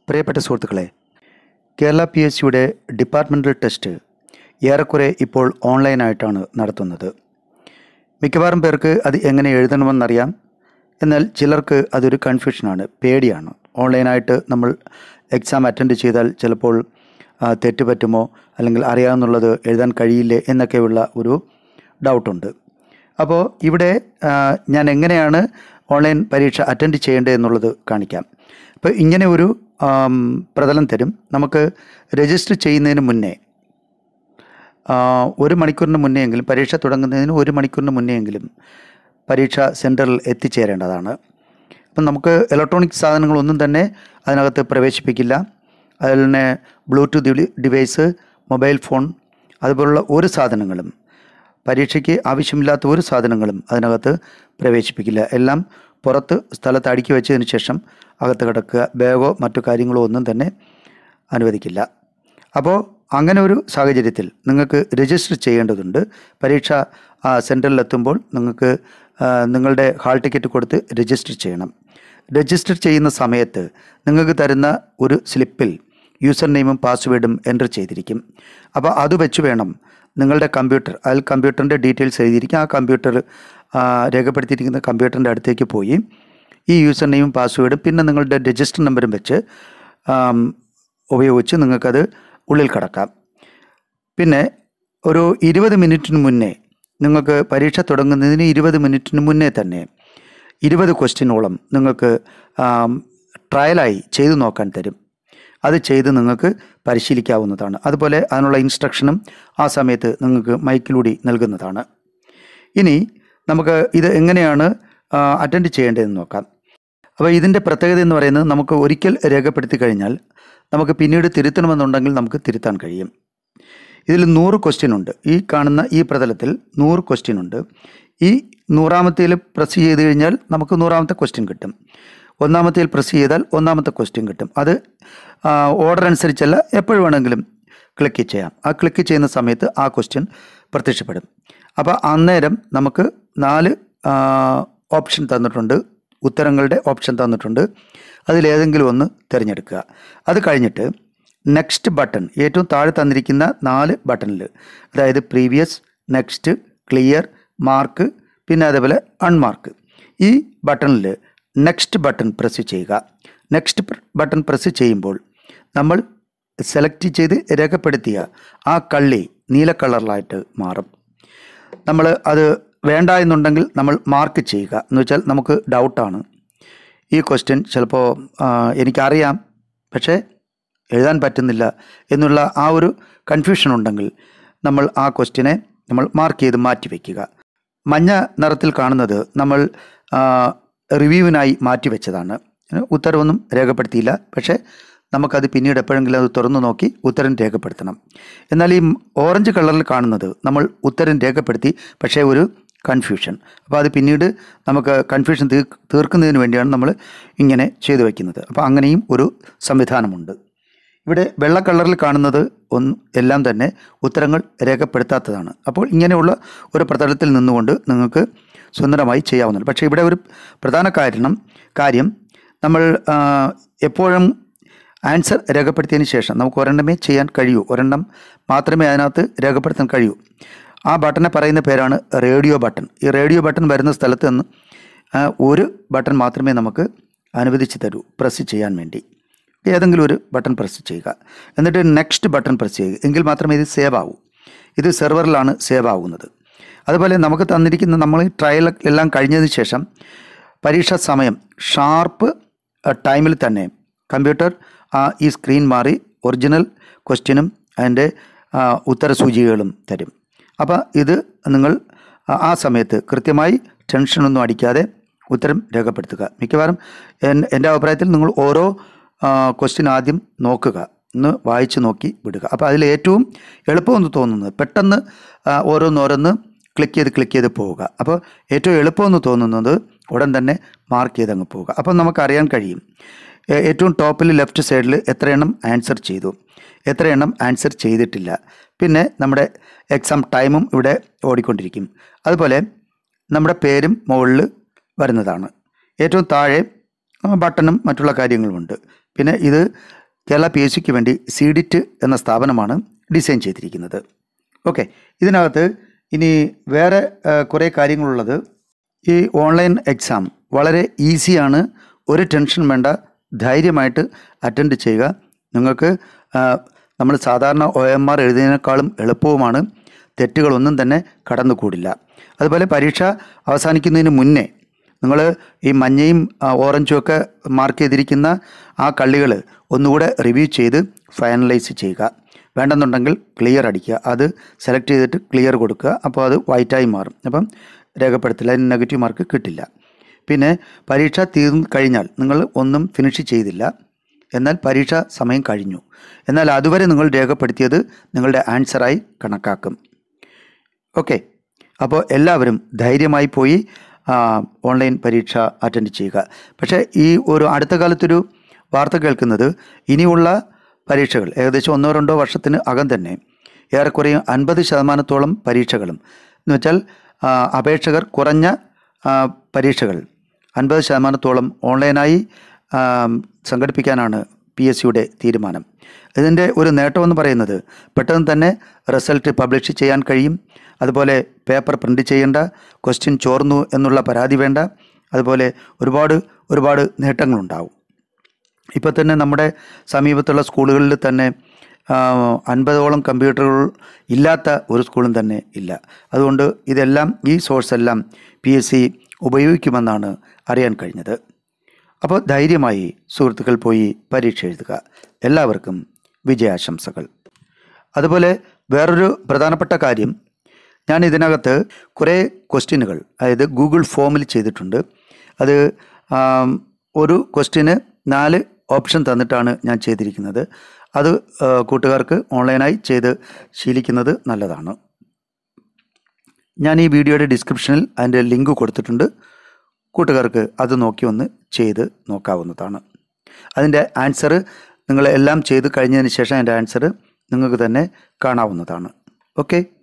പ്രിയപ്പെട്ട സുഹൃത്തുക്കളെ Kerala P S സിയുടെ ഡിപ്പാർട്ട്മെൻ്റൽ ടെസ്റ്റ് ഏറെക്കുറെ ഇപ്പോൾ ഓൺലൈനായിട്ടാണ് നടത്തുന്നത് മിക്കവാറും പേർക്ക് അത് എങ്ങനെ എഴുതണമെന്നറിയാം എന്നാൽ ചിലർക്ക് അതൊരു കൺഫ്യൂഷനാണ് പേടിയാണ് ഓൺലൈനായിട്ട് നമ്മൾ എക്സാം അറ്റൻഡ് ചെയ്താൽ ചിലപ്പോൾ ആ, തെറ്റ് പറ്റുമോ അല്ലെങ്കിൽ അറിയാമെന്നുള്ളത് എഴുതാൻ കഴിയില്ലേ എന്നൊക്കെയുള്ള ഒരു ഡൗട്ടുണ്ട് അപ്പോൾ ഇവിടെ ആ, ഞാൻ എങ്ങനെയാണ് ഓൺലൈൻ പരീക്ഷ അറ്റൻഡ് ചെയ്യേണ്ടത് എന്നുള്ളത് കാണിക്കാം അപ്പോൾ ഇങ്ങനെ ഒരു ആം, പ്രതലം തരും നമുക്ക് രജിസ്റ്റർ ചെയ്യുന്നതിന് മുന്നേ ആ, ഒരു മണിക്കൂറിന് മുന്നേ എങ്കിലും പരീക്ഷ തുടങ്ങുന്നതിന് ഒരു മണിക്കൂറിന് മുന്നേ എങ്കിലും പരീക്ഷ സെൻറ്ററിൽ എത്തിച്ചേരേണ്ടതാണ് അപ്പം നമുക്ക് ഇലക്ട്രോണിക് സാധനങ്ങളൊന്നും തന്നെ അതിനകത്ത് പ്രവേശിപ്പിക്കില്ല അതിൽ തന്നെ ബ്ലൂടൂത്ത് ഡി- ഡിവൈസ് മൊബൈൽ ഫോൺ അതുപോലുള്ള ഒരു സാധനങ്ങളും പരീക്ഷയ്ക്ക് ആവശ്യമില്ലാത്ത ഒരു സാധനങ്ങളും അതിനകത്ത് പ്രവേശിപ്പിക്കില്ല എല്ലാം പുറത്ത് സ്ഥലത്ത് അടുക്കി വെച്ചതിന് ശേഷം അകത്ത് കിടക്കുക ബാഗോ മറ്റു കാര്യങ്ങളോ ഒന്നും തന്നെ അനുവദിക്കില്ല അപ്പോൾ അങ്ങനെ ഒരു സാഹചര്യത്തിൽ നിങ്ങൾക്ക് രജിസ്റ്റർ ചെയ്യേണ്ടതുണ്ട് പരീക്ഷ ആ, സെൻറ്ററിലെത്തുമ്പോൾ നിങ്ങൾക്ക് ആ, നിങ്ങളുടെ ഹാൾ ടിക്കറ്റ് കൊടുത്ത് രജിസ്റ്റർ ചെയ്യണം രജിസ്റ്റർ ചെയ്യുന്ന സമയത്ത് നിങ്ങൾക്ക് തരുന്ന ഒരു സ്ലിപ്പിൽ യൂസർ നെയിമും പാസ്വേഡും എൻ്റർ ചെയ്തിരിക്കും അപ്പോൾ അത് വെച്ച് വേണം നിങ്ങളുടെ കമ്പ്യൂട്ടർ അതിൽ കമ്പ്യൂട്ടറിൻ്റെ ഡീറ്റെയിൽസ് എഴുതിയിരിക്കും ആ കമ്പ്യൂട്ടർ ആ, രേഖപ്പെടുത്തിയിരിക്കുന്ന കമ്പ്യൂട്ടറിൻ്റെ അടുത്തേക്ക് പോയി ഈ യൂസർ നെയിമും പാസ്വേഡും പിന്നെ നിങ്ങളുടെ രജിസ്റ്റർ നമ്പറും വെച്ച് ആം, ഉപയോഗിച്ച് നിങ്ങൾക്കത് ഉള്ളിൽ കടക്കാം പിന്നെ ഒരു ഇരുപത് മിനിറ്റിന് മുന്നേ നിങ്ങൾക്ക് പരീക്ഷ തുടങ്ങുന്നതിന് ഇരുപത് മിനിറ്റിന് മുന്നേ തന്നെ ഇരുപത് ക്വസ്റ്റ്യനോളം നിങ്ങൾക്ക് ആം, ട്രയലായി ചെയ്തു നോക്കാൻ തരും അത് ചെയ്ത് നിങ്ങൾക്ക് പരിശീലിക്കാവുന്നതാണ് അതുപോലെ അതിനുള്ള ഇൻസ്ട്രക്ഷനും ആ സമയത്ത് നിങ്ങൾക്ക് മൈക്കിലൂടെ നൽകുന്നതാണ് ഇനി നമുക്ക് ഇത് എങ്ങനെയാണ് അറ്റൻഡ് ചെയ്യേണ്ടതെന്ന് നോക്കാം അപ്പോൾ ഇതിൻ്റെ പ്രത്യേകത എന്ന് പറയുന്നത് നമുക്ക് ഒരിക്കൽ രേഖപ്പെടുത്തി കഴിഞ്ഞാൽ നമുക്ക് പിന്നീട് തിരുത്തണമെന്നുണ്ടെങ്കിൽ നമുക്ക് തിരുത്താൻ കഴിയും ഇതിൽ നൂറ് ക്വസ്റ്റ്യൻ ഉണ്ട് ഈ കാണുന്ന ഈ പ്രതലത്തിൽ നൂറ് ക്വസ്റ്റ്യൻ ഉണ്ട് ഈ നൂറാമത്തേൽ പ്രസ് ചെയ്ത് കഴിഞ്ഞാൽ നമുക്ക് നൂറാമത്തെ ക്വസ്റ്റ്യൻ കിട്ടും ഒന്നാമത്തേൽ പ്രസ് ചെയ്താൽ ഒന്നാമത്തെ ക്വസ്റ്റ്യൻ കിട്ടും അത് ഓർഡർ അനുസരിച്ചല്ല എപ്പോഴും വേണമെങ്കിലും ക്ലിക്ക് ചെയ്യാം ആ ക്ലിക്ക് ചെയ്യുന്ന സമയത്ത് ആ ക്വസ്റ്റ്യൻ പ്രത്യക്ഷപ്പെടും അപ്പോൾ അന്നേരം നമുക്ക് നാല് ഓപ്ഷൻ തന്നിട്ടുണ്ട് ഉത്തരങ്ങളുടെ ഓപ്ഷൻ തന്നിട്ടുണ്ട് അതിലേതെങ്കിലും ഒന്ന് തിരഞ്ഞെടുക്കുക അത് കഴിഞ്ഞിട്ട് നെക്സ്റ്റ് ബട്ടൺ ഏറ്റവും താഴെ തന്നിരിക്കുന്ന നാല് ബട്ടണിൽ അതായത് പ്രീവിയസ് നെക്സ്റ്റ് ക്ലിയർ മാർക്ക് പിന്നെ അതേപോലെ അൺമാർക്ക് ഈ ബട്ടണിൽ നെക്സ്റ്റ് ബട്ടൺ പ്രസ് ചെയ്യുക നെക്സ്റ്റ് ബട്ടൺ പ്രസ് ചെയ്യുമ്പോൾ നമ്മൾ സെലക്ട് ചെയ്ത് രേഖപ്പെടുത്തിയ ആ കള്ളി നീല കളറിലായിട്ട് മാറും നമ്മൾ അത് വേണ്ട എന്നുണ്ടെങ്കിൽ നമ്മൾ മാർക്ക് ചെയ്യുക എന്ന് വെച്ചാൽ നമുക്ക് ഡൗട്ടാണ് ഈ ക്വസ്റ്റ്യൻ ചിലപ്പോൾ ആ, എനിക്കറിയാം പക്ഷേ എഴുതാൻ പറ്റുന്നില്ല എന്നുള്ള ആ ഒരു കൺഫ്യൂഷൻ ഉണ്ടെങ്കിൽ നമ്മൾ ആ ക്വസ്റ്റ്യനെ നമ്മൾ മാർക്ക് ചെയ്ത് മാറ്റി വയ്ക്കുക മഞ്ഞ നിറത്തിൽ കാണുന്നത് നമ്മൾ ആ, റിവ്യൂവിനായി മാറ്റി വെച്ചതാണ് ഉത്തരവൊന്നും രേഖപ്പെടുത്തിയില്ല പക്ഷേ നമുക്കത് പിന്നീട് എപ്പോഴെങ്കിലും അത് തുറന്നു നോക്കി ഉത്തരം രേഖപ്പെടുത്തണം എന്നാൽ ഈ ഓറഞ്ച് കളറിൽ കാണുന്നത് നമ്മൾ ഉത്തരം രേഖപ്പെടുത്തി പക്ഷേ ഒരു കൺഫ്യൂഷൻ അപ്പോൾ അത് പിന്നീട് നമുക്ക് കൺഫ്യൂഷൻ തീർ തീർക്കുന്നതിന് വേണ്ടിയാണ് നമ്മൾ ഇങ്ങനെ ചെയ്തു വയ്ക്കുന്നത് അപ്പോൾ അങ്ങനെയും ഒരു സംവിധാനമുണ്ട് ഇവിടെ വെള്ള കളറിൽ കാണുന്നത് ഒന്ന് എല്ലാം തന്നെ ഉത്തരങ്ങൾ രേഖപ്പെടുത്താത്തതാണ് അപ്പോൾ ഇങ്ങനെയുള്ള ഒരു പ്രതലത്തിൽ നിന്നുകൊണ്ട് നിങ്ങൾക്ക് സുന്ദരമായി ചെയ്യാവുന്നതാണ് പക്ഷേ ഇവിടെ ഒരു പ്രധാന കാരണം കാര്യം നമ്മൾ ആ, എപ്പോഴും ആൻസർ രേഖപ്പെടുത്തിയതിന് ശേഷം നമുക്ക് ഒരെണ്ണമേ ചെയ്യാൻ കഴിയൂ ഒരെണ്ണം മാത്രമേ അതിനകത്ത് രേഖപ്പെടുത്താൻ കഴിയൂ ആ ബട്ടനെ പറയുന്ന പേരാണ് റേഡിയോ ബട്ടൺ ഈ റേഡിയോ ബട്ടൺ വരുന്ന സ്ഥലത്ത് നിന്ന് ആ, ഒരു ബട്ടൺ മാത്രമേ നമുക്ക് അനുവദിച്ച് തരൂ പ്രസ് ചെയ്യാൻ വേണ്ടി ഏതെങ്കിലും ഒരു ബട്ടൺ പ്രസ് ചെയ്യുക എന്നിട്ട് നെക്സ്റ്റ് ബട്ടൺ പ്രസ് ചെയ്യുക എങ്കിൽ മാത്രമേ ഇത് സേവ് ആവൂ ഇത് സെർവറിലാണ് സേവ് ആവുന്നത് അതുപോലെ നമുക്ക് തന്നിരിക്കുന്ന നമ്മൾ ഈ ട്രയൽ എല്ലാം കഴിഞ്ഞതിന് ശേഷം പരീക്ഷാ സമയം ഷാർപ്പ് ടൈമിൽ തന്നെ കമ്പ്യൂട്ടർ ആ ഈ സ്ക്രീൻ മാറി ഒറിജിനൽ ക്വസ്റ്റ്യനും അതിൻ്റെ ആ, ഉത്തരസൂചികകളും തരും അപ്പോൾ ഇത് നിങ്ങൾ ആ- ആ സമയത്ത് കൃത്യമായി ടെൻഷനൊന്നും അടിക്കാതെ ഉത്തരം രേഖപ്പെടുത്തുക മിക്കവാറും എൻ- എൻ്റെ അഭിപ്രായത്തിൽ നിങ്ങൾ ഓരോ ക്വസ്റ്റ്യൻ ആദ്യം നോക്കുക ഒന്ന് വായിച്ച് നോക്കി വിടുക അപ്പോൾ അതിൽ ഏറ്റവും എളുപ്പമെന്ന് തോന്നുന്നത് പെട്ടെന്ന് ആ, ഓരോന്നോരോന്ന് ക്ലിക്ക് ചെയ്ത് ക്ലിക്ക് ചെയ്ത് പോവുക അപ്പോൾ ഏറ്റവും എളുപ്പമെന്ന് തോന്നുന്നത് ഉടൻ തന്നെ മാർക്ക് ചെയ്ത് അങ്ങ് പോവുക അപ്പോൾ നമുക്കറിയാൻ കഴിയും ഏ- ഏറ്റവും ടോപ്പിൽ ലെഫ്റ്റ് സൈഡിൽ എത്ര എണ്ണം ആൻസർ ചെയ്തു എത്ര എണ്ണം ആൻസർ ചെയ്തിട്ടില്ല പിന്നെ നമ്മുടെ എക്സാം ടൈമും ഇവിടെ ഓടിക്കൊണ്ടിരിക്കും അതുപോലെ നമ്മുടെ പേരും മുകളിൽ വരുന്നതാണ് ഏറ്റവും താഴെ ആ, ബട്ടണും മറ്റുള്ള കാര്യങ്ങളുമുണ്ട് പിന്നെ ഇത് കേരള പി എസ് സിക്ക് വേണ്ടി സീഡിറ്റ് എന്ന സ്ഥാപനമാണ് ഡിസൈൻ ചെയ്തിരിക്കുന്നത് ഓക്കെ ഇതിനകത്ത് ഇനി വേറെ ആ, കുറേ കാര്യങ്ങളുള്ളത് ഈ ഓൺലൈൻ എക്സാം വളരെ ഈസിയാണ് ഒരു ടെൻഷൻ വേണ്ട ധൈര്യമായിട്ട് അറ്റൻഡ് ചെയ്യുക നിങ്ങൾക്ക് ആ, നമ്മൾ സാധാരണ ഒ എം ആർ എഴുതിയതിനേക്കാളും എളുപ്പവുമാണ് തെറ്റുകളൊന്നും തന്നെ കടന്നുകൂടില്ല അതുപോലെ പരീക്ഷ അവസാനിക്കുന്നതിന് മുന്നേ നിങ്ങൾ ഈ മഞ്ഞയും ആ, ഓറഞ്ചും ഒക്കെ മാർക്ക് ചെയ്തിരിക്കുന്ന ആ കള്ളികൾ ഒന്നുകൂടെ റിവ്യൂ ചെയ്ത് ഫൈനലൈസ് ചെയ്യുക വേണ്ടെന്നുണ്ടെങ്കിൽ ക്ലിയർ അടിക്കുക അത് സെലക്ട് ചെയ്തിട്ട് ക്ലിയർ കൊടുക്കുക അപ്പോൾ അത് വൈറ്റായി മാറും അപ്പം രേഖപ്പെടുത്തില്ല അതിന് നെഗറ്റീവ് മാർക്ക് കിട്ടില്ല പിന്നെ പരീക്ഷ തീർന്നു കഴിഞ്ഞാൽ നിങ്ങൾ ഒന്നും ഫിനിഷ് ചെയ്തില്ല എന്നാൽ പരീക്ഷ സമയം കഴിഞ്ഞു എന്നാൽ അതുവരെ നിങ്ങൾ രേഖപ്പെടുത്തിയത് നിങ്ങളുടെ ആൻസറായി കണക്കാക്കും ഓക്കെ അപ്പോൾ എല്ലാവരും ധൈര്യമായി പോയി ആ, ഓൺലൈൻ പരീക്ഷ അറ്റൻഡ് ചെയ്യുക പക്ഷേ ഈ ഒരു അടുത്ത കാലത്തൊരു വാർത്ത കേൾക്കുന്നത് ഇനിയുള്ള പരീക്ഷകൾ ഏകദേശം ഒന്നോ രണ്ടോ വർഷത്തിന് അകം തന്നെ ഏറെക്കുറെ അൻപത് ശതമാനത്തോളം പരീക്ഷകളും എന്ന് വെച്ചാൽ ആ, അപേക്ഷകർ കുറഞ്ഞ ആ, പരീക്ഷകൾ അൻപത് ശതമാനത്തോളം ഓൺലൈനായി ആ, സംഘടിപ്പിക്കാനാണ് പി എസ് സിയുടെ തീരുമാനം ഇതിൻ്റെ ഒരു നേട്ടമെന്ന് പറയുന്നത് പെട്ടെന്ന് തന്നെ റിസൾട്ട് പബ്ലിഷ് ചെയ്യാൻ കഴിയും അതുപോലെ പേപ്പർ പ്രിൻ്റ് ചെയ്യേണ്ട ക്വസ്റ്റ്യൻ ചോർന്നു എന്നുള്ള പരാതി വേണ്ട അതുപോലെ ഒരുപാട് ഒരുപാട് നേട്ടങ്ങളുണ്ടാവും ഇപ്പോൾ തന്നെ നമ്മുടെ സമീപത്തുള്ള സ്കൂളുകളിൽ തന്നെ ആ, അൻപതോളം കമ്പ്യൂട്ടറുകൾ ഇല്ലാത്ത ഒരു സ്കൂളും തന്നെ ഇല്ല അതുകൊണ്ട് ഇതെല്ലാം ഈ സോഴ്സ് എല്ലാം പി എസ് സി ഉപയോഗിക്കുമെന്നാണ് അറിയാൻ കഴിഞ്ഞത് അപ്പോൾ ധൈര്യമായി സുഹൃത്തുക്കൾ പോയി പരീക്ഷ എഴുതുക എല്ലാവർക്കും വിജയാശംസകൾ അതുപോലെ വേറൊരു പ്രധാനപ്പെട്ട കാര്യം ഞാൻ ഇതിനകത്ത് കുറേ ക്വസ്റ്റ്യനുകൾ അതായത് ഗൂഗിൾ ഫോമിൽ ചെയ്തിട്ടുണ്ട് അത് ആം, ഒരു ക്വസ്റ്റ്യന് നാല് ഓപ്ഷൻ തന്നിട്ടാണ് ഞാൻ ചെയ്തിരിക്കുന്നത് അത് ആ, കൂട്ടുകാർക്ക് ഓൺലൈനായി ചെയ്ത് ശീലിക്കുന്നത് നല്ലതാണ് ഞാൻ ഈ വീഡിയോയുടെ ഡിസ്ക്രിപ്ഷനിൽ അതിൻ്റെ ലിങ്ക് കൊടുത്തിട്ടുണ്ട് കൂട്ടുകാർക്ക് അത് നോക്കി ഒന്ന് ചെയ്ത് നോക്കാവുന്നതാണ് അതിൻ്റെ ആൻസർ നിങ്ങൾ എല്ലാം ചെയ്ത് കഴിഞ്ഞതിന് ശേഷം അതിൻ്റെ ആൻസർ നിങ്ങൾക്ക് തന്നെ കാണാവുന്നതാണ് ഓക്കെ